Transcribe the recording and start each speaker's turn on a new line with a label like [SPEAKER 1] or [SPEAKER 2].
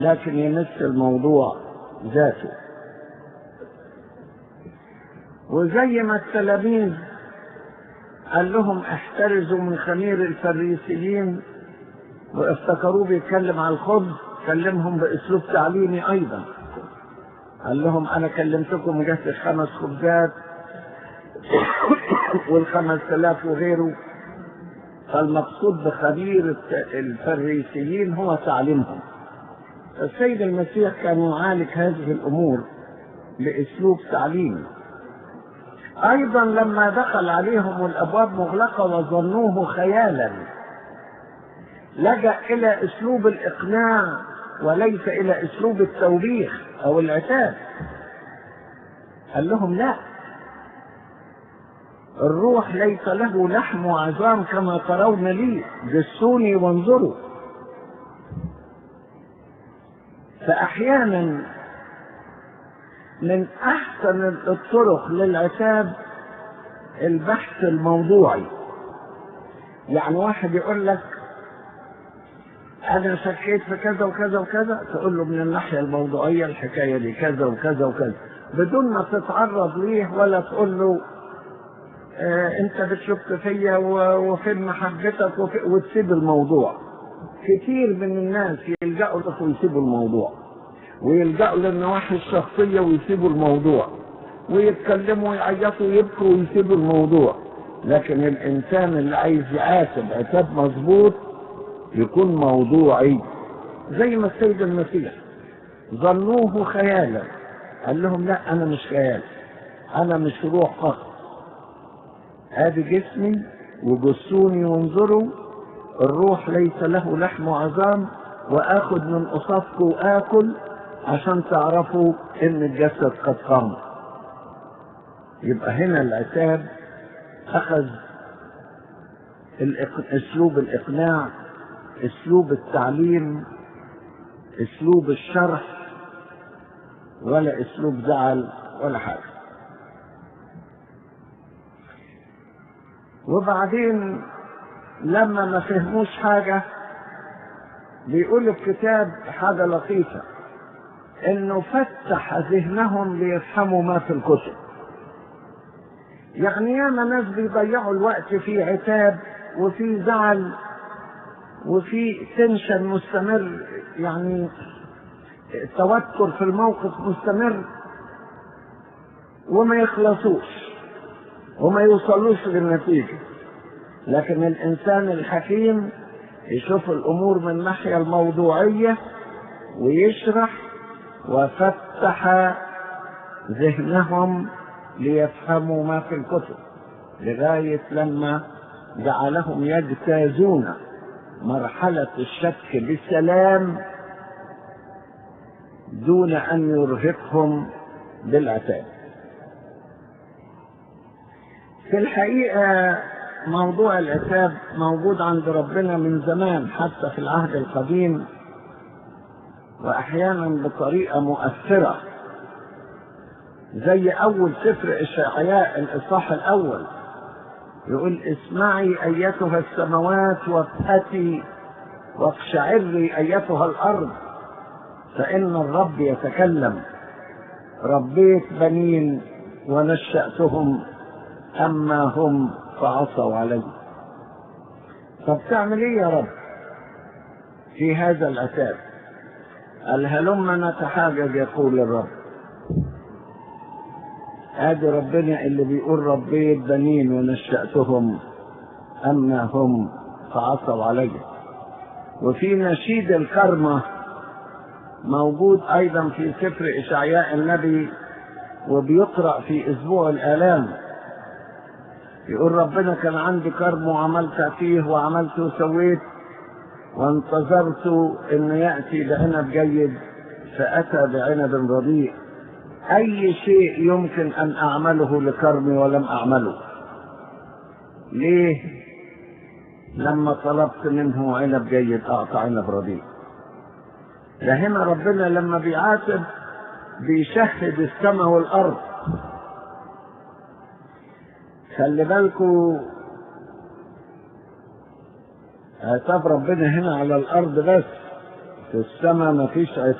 [SPEAKER 1] لكن يمس الموضوع ذاته وزي ما التلاميذ قال لهم احترزوا من خمير الفريسيين وافتكروه بيتكلم على الخبز كلمهم باسلوب تعليمي ايضا قال لهم انا كلمتكم من جهه الخمس خبزات والخمس الاف وغيره فالمقصود بخبير الفريسيين هو تعليمهم السيد المسيح كان يعالج هذه الامور باسلوب تعليمي ايضا لما دخل عليهم الابواب مغلقه وظنوه خيالا لجا الى اسلوب الاقناع وليس الى اسلوب التوبيخ او العتاب قال لهم لا الروح ليس له لحم وعظام كما ترون لي جسوني وانظروا فاحيانا من احسن الطرق للعتاب البحث الموضوعي يعني واحد يقول لك انا شكيت في كذا وكذا وكذا تقول له من الناحيه الموضوعيه الحكايه دي كذا وكذا وكذا بدون ما تتعرض ليه ولا تقول له آه انت بتشك فيا وفين محبتك وفي وتسيب الموضوع كتير من الناس يلجأوا له ويسيبوا الموضوع ويلجأوا للنواحي الشخصية ويسيبوا الموضوع ويتكلموا ويعيطوا ويبكوا ويسيبوا الموضوع لكن الإنسان اللي عايز يعاتب عتاب مظبوط يكون موضوعي زي ما السيد المسيح ظنوه خيالا قال لهم لا أنا مش خيال أنا مش روح فقط ادي جسمي وجسوني وانظروا الروح ليس له لحم وعظام واخد من قصافكم واكل عشان تعرفوا ان الجسد قد قام يبقى هنا العتاب اخذ اسلوب الاقناع اسلوب التعليم اسلوب الشرح ولا اسلوب زعل ولا حاجه وبعدين لما ما فهموش حاجة بيقول الكتاب حاجة لطيفة انه فتح ذهنهم ليفهموا ما في الكتب يعني ياما ناس بيضيعوا الوقت في عتاب وفي زعل وفي تنشن مستمر يعني توتر في الموقف مستمر وما يخلصوش وما يوصلوش للنتيجة لكن الإنسان الحكيم يشوف الأمور من الناحية الموضوعية ويشرح وفتح ذهنهم ليفهموا ما في الكتب لغاية لما جعلهم يجتازون مرحلة الشك بسلام دون أن يرهقهم بالعتاب في الحقيقة موضوع العتاب موجود عند ربنا من زمان حتى في العهد القديم وأحيانا بطريقة مؤثرة زي أول سفر إشعياء الإصحاح الأول يقول اسمعي أيتها السماوات وابهتي واقشعري أيتها الأرض فإن الرب يتكلم ربيت بنين ونشأتهم أما هم فعصوا علي طب تعمل ايه يا رب في هذا العتاب قال هلم نتحاجج يقول الرب ادي ربنا اللي بيقول ربيت بنين ونشأتهم اما هم فعصوا علي وفي نشيد الكرمة موجود ايضا في سفر اشعياء النبي وبيقرأ في اسبوع الالام يقول ربنا كان عندي كرم وعملت فيه وعملت وسويت وانتظرت ان ياتي بعنب جيد فاتى بعنب رديء اي شيء يمكن ان اعمله لكرمي ولم اعمله ليه لما طلبت منه عنب جيد اعطى عنب رديء ده هنا ربنا لما بيعاتب بيشهد السماء والارض خلي بالكوا عتاب ربنا هنا على الارض بس في السماء مفيش